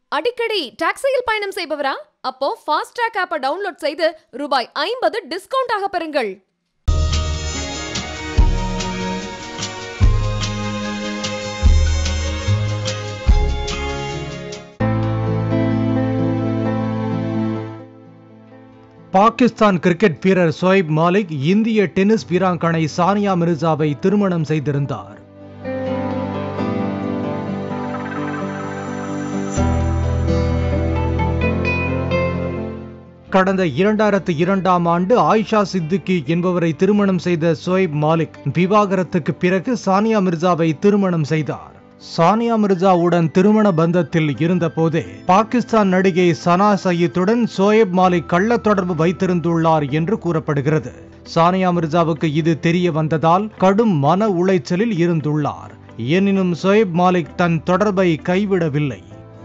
அடிக்கடி டாக்ஸியில் பயணம் செய்பவரா அப்போ ஃபாஸ்ட் ட்ராக் ஆப்பை டவுன்லோட் செய்து ரூபாய் ஐம்பது டிஸ்கவுண்ட் ஆக பெறுங்கள் பாகிஸ்தான் கிரிக்கெட் வீரர் சோயிப் மாலிக் இந்திய டென்னிஸ் வீராங்கனை சானியா மிர்சாவை திருமணம் செய்திருந்தார் கடந்த இரண்டாயிரத்து இரண்டாம் ஆண்டு ஆயிஷா சித்திகி என்பவரை திருமணம் செய்த சோயிப் மாலிக் விவாகரத்துக்கு பிறகு சானியா மிர்சாவை திருமணம் செய்தார் சானியா மிர்சாவுடன் திருமண பந்தத்தில் இருந்தபோதே பாகிஸ்தான் நடிகை சனா சயீத்துடன் சோயப் மாலிக் கள்ள தொடர்பு வைத்திருந்துள்ளார் என்று கூறப்படுகிறது சானியா மிர்சாவுக்கு இது தெரிய வந்ததால் கடும் மன உளைச்சலில் இருந்துள்ளார் எனினும் சோயப் மாலிக் தன் தொடர்பை கைவிடவில்லை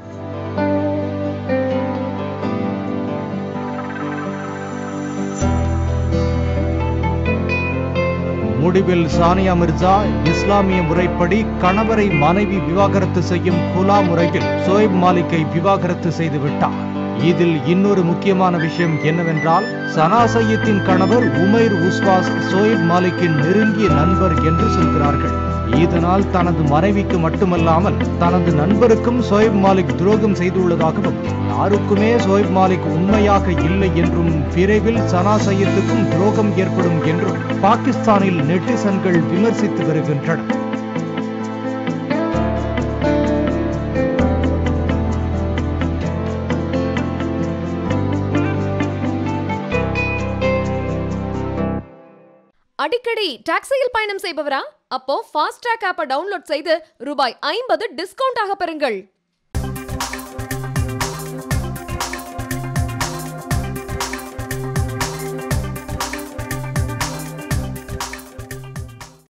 முடிவில் சானியா மிர்சா இஸ்லாமிய முறைப்படி கணவரை மனைவி விவாகரத்து செய்யும் குலா முறையில் சோயப் மாலிக்கை விவாகரத்து செய்து விட்டார் இதில் இன்னொரு முக்கியமான விஷயம் என்னவென்றால் சனா சையத்தின் கணவர் உமைர் உஸ்வாஸ் சோயப் மாலிக்கின் நெருங்கிய நண்பர் என்று சொல்கிறார்கள் இதனால் தனது மனைவிக்கு மட்டுமல்லாமல் தனது நண்பருக்கும் சோயப் மாலிக் துரோகம் செய்துள்ளதாகவும் யாருக்குமே சோயப் மாலிக் உண்மையாக இல்லை என்றும் விரைவில் சனா சையத்துக்கும் துரோகம் ஏற்படும் என்றும் பாகிஸ்தானில் நெட்டிசன்கள் விமர்சித்து வருகின்றனர் அடிக்கடி டாக்ஸியில் பயணம் செய்பவரா அப்போ ஃபாஸ்ட் ட்ராக் ஆப்பை டவுன்லோட் செய்து ரூபாய் ஐம்பது டிஸ்கவுண்ட் ஆக பெறுங்கள்